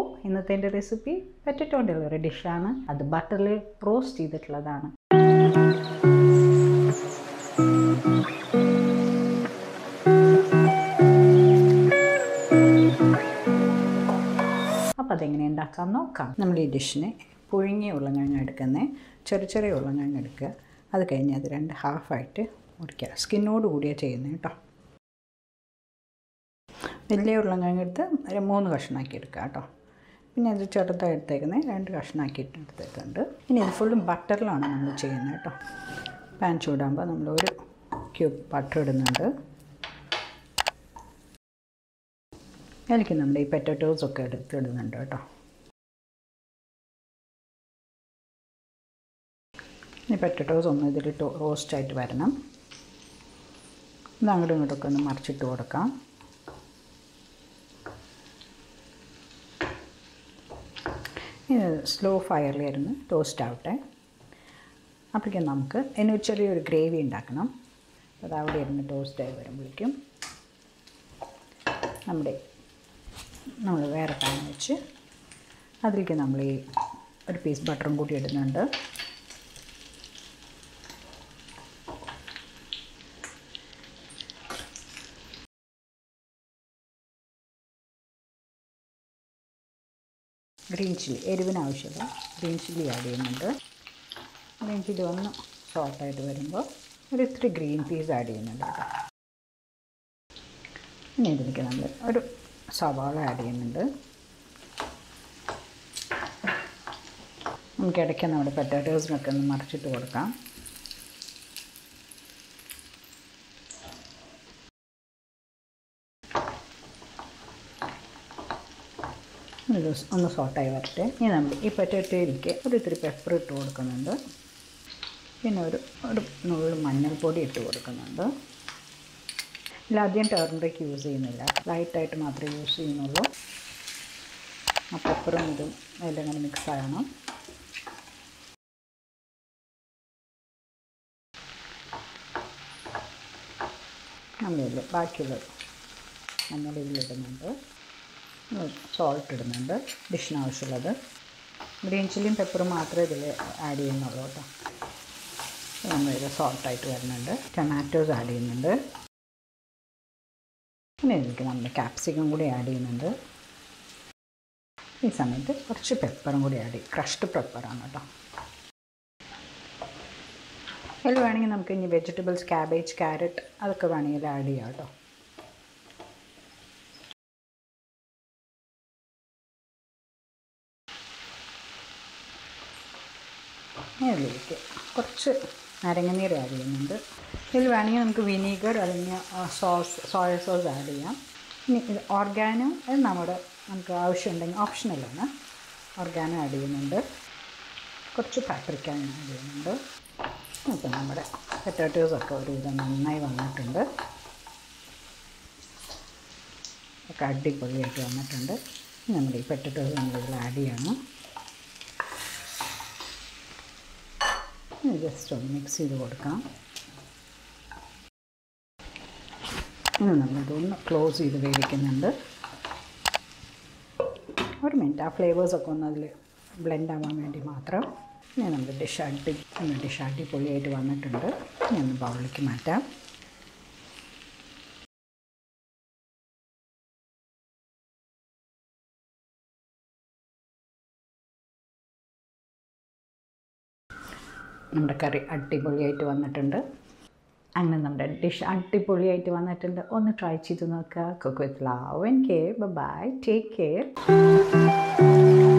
ഇന്നത്തെ എൻ്റെ റെസിപ്പി പറ്റിട്ടുണ്ടല്ലോ ഒരു ഡിഷാണ് അത് ബട്ടറിൽ റോസ്റ്റ് ചെയ്തിട്ടുള്ളതാണ് അപ്പോൾ അതെങ്ങനെ ഉണ്ടാക്കാൻ നോക്കാം നമ്മൾ ഈ ഡിഷിന് പുഴുങ്ങിയ ഉരുളക്കിഴങ്ങ് എടുക്കുന്നത് ചെറിയ ചെറിയ ഉരുളക്കിഴങ്ങ് എടുക്കുക അത് കഴിഞ്ഞ് അത് രണ്ട് ഹാഫായിട്ട് മുറിക്കുക സ്കിന്നോട് കൂടിയാണ് ചെയ്യുന്നത് കേട്ടോ വലിയ ഉരുളക്കിഴങ്ങ് എടുത്ത് ഒരു മൂന്ന് കഷ്ണമാക്കി എടുക്കുക കേട്ടോ പിന്നെ അത് ചെറുതായി എടുത്തേക്കുന്നത് രണ്ട് കഷ്ണമാക്കിയിട്ട് എടുത്തിട്ടുണ്ട് ഇനി ഇത് ഫുള്ളും ബട്ടറിലാണ് നമ്മൾ ചെയ്യുന്നത് കേട്ടോ പാൻ ചൂടാകുമ്പോൾ നമ്മൾ ഒരു ക്യൂബ് ബട്ടർ ഇടുന്നുണ്ട് അതിലേക്ക് നമ്മുടെ ഈ പൊറ്ററ്റോസ് ഒക്കെ എടുത്തിടുന്നുണ്ട് കേട്ടോ ഈ പൊറ്ററ്റോസ് ഒന്ന് ഇതിൽ റോസ്റ്റായിട്ട് വരണം ഇത് അങ്ങോട്ടും ഇങ്ങോട്ടൊക്കെ ഒന്ന് മറിച്ചിട്ട് കൊടുക്കാം ഇത് സ്ലോ ഫയറിലായിരുന്നു ടോസ്റ്റ് ആവട്ടെ അപ്പോഴേക്കും നമുക്ക് അതിന് ചെറിയൊരു ഗ്രേവി ഉണ്ടാക്കണം അത് അവിടെ ഇരുന്ന് ടോസ്റ്റായി വരുമ്പോഴേക്കും നമ്മുടെ നമ്മൾ വേറെ പാൻ വെച്ച് അതിലേക്ക് നമ്മൾ ഈ ഒരു പീസ് ബട്ടറും കൂടി ഇടുന്നുണ്ട് ഗ്രീൻ ചില്ലി എരിവിന് ആവശ്യമില്ല ഗ്രീൻ ചില്ലി ആഡ് ചെയ്യുന്നുണ്ട് ഗ്രീൻ ചില്ലി ഒന്ന് സോൾട്ടായിട്ട് വരുമ്പോൾ ഒരു ഇത്തിരി ഗ്രീൻ പീസ് ആഡ് ചെയ്യുന്നുണ്ട് കേട്ടോ ഇനി ഇതിലേക്ക് നമ്മൾ ഒരു സവാള ആഡ് ചെയ്യുന്നുണ്ട് നമുക്ക് ഇടയ്ക്ക് നമ്മുടെ പൊറ്റാറ്റോസിനൊക്കെ ഒന്ന് മറിച്ചിട്ട് കൊടുക്കാം ഇത് ഒന്ന് സോട്ടായി വരട്ടെ ഇനി നമ്മൾ ഈ പൊറ്റാറ്റോയിലേക്ക് ഒരു ഇത്തിരി പെപ്പർ ഇട്ട് കൊടുക്കുന്നുണ്ട് പിന്നെ ഒരു ഒരു നുള്ളു മഞ്ഞൾപ്പൊടി ഇട്ട് കൊടുക്കുന്നുണ്ട് ഇല്ല അധികം ടേർമറിക് യൂസ് ചെയ്യുന്നില്ല ലൈറ്റായിട്ട് മാത്രമേ യൂസ് ചെയ്യുന്നുള്ളൂ ആ പെപ്പറും ഇതും എല്ലാം ഇങ്ങനെ മിക്സ് ആകണം നമ്മളിൽ ബാക്കിയുള്ളത് നമ്മൾ ഇതിലിടുന്നുണ്ട് സോൾട്ട് ഇടുന്നുണ്ട് ഡിഷിന് ആവശ്യമുള്ളത് ഗ്രീൻ ചില്ലിയും പെപ്പറും മാത്രമേ ഇതിൽ ആഡ് ചെയ്യുന്നുള്ളൂ കേട്ടോ നമ്മളിത് സോൾട്ടായിട്ട് വരുന്നുണ്ട് ടൊമാറ്റോസ് ആഡ് ചെയ്യുന്നുണ്ട് പിന്നെ ഇതിലേക്ക് നമ്മൾ ക്യാപ്സിക്കം കൂടി ആഡ് ചെയ്യുന്നുണ്ട് ഈ സമയത്ത് കുറച്ച് പെപ്പറും കൂടി ആഡ് ചെയ്യും ക്രഷ്ഡ് പെപ്പറാണ് കേട്ടോ അതിൽ വേണമെങ്കിൽ നമുക്ക് ഇനി വെജിറ്റബിൾസ് ക്യാബേജ് ക്യാരറ്റ് അതൊക്കെ വേണമെങ്കിൽ ആഡ് ചെയ്യാം കേട്ടോ ഇതിലേക്ക് കുറച്ച് നാരങ്ങനീര് ആഡ് ചെയ്യുന്നുണ്ട് ഇതിൽ വേണമെങ്കിൽ നമുക്ക് വിനീഗർ അല്ലെങ്കിൽ സോസ് സോയ സോസ് ആഡ് ചെയ്യാം ഇനി ഇത് ഓർഗാനോ അത് നമ്മുടെ നമുക്ക് ആവശ്യമുണ്ടെങ്കിൽ ഓപ്ഷണലാണ് ഓർഗാനോ ആഡ് ചെയ്യുന്നുണ്ട് കുറച്ച് പാപ്രിക്ക ആഡ് ചെയ്യുന്നുണ്ട് ഇപ്പം നമ്മുടെ പൊറ്റാറ്റോസൊക്കെ ഒരുവിധം നന്നായി വന്നിട്ടുണ്ട് ഒക്കെ അടിപൊളിയായിട്ട് വന്നിട്ടുണ്ട് നമ്മുടെ ഈ പൊറ്റാറ്റോസ് നമ്മളിതിൽ ആഡ് ചെയ്യണം ജസ്റ്റ് ഒന്ന് മിക്സ് ചെയ്ത് കൊടുക്കാം ഇനി നമ്മളിതൊന്ന് ക്ലോസ് ചെയ്ത് വേവിക്കുന്നുണ്ട് ഒരു മിനിറ്റ് ആ ഫ്ലേവേഴ്സൊക്കെ ഒന്ന് അതിൽ ബ്ലെൻഡ് ആവാൻ വേണ്ടി മാത്രം ഇനി നമ്മുടെ ഡിഷ് അടി നമ്മുടെ ഡിഷ് അടിപൊളിയായിട്ട് വന്നിട്ടുണ്ട് ഇനി ഒന്ന് ബൗളിലേക്ക് മാറ്റാം നമ്മുടെ കറി അടിപൊളിയായിട്ട് വന്നിട്ടുണ്ട് അങ്ങനെ നമ്മുടെ ഡിഷ് അടിപൊളിയായിട്ട് വന്നിട്ടുണ്ട് ഒന്ന് ട്രൈ ചെയ്ത് നോക്കുക cook with love and care bye take care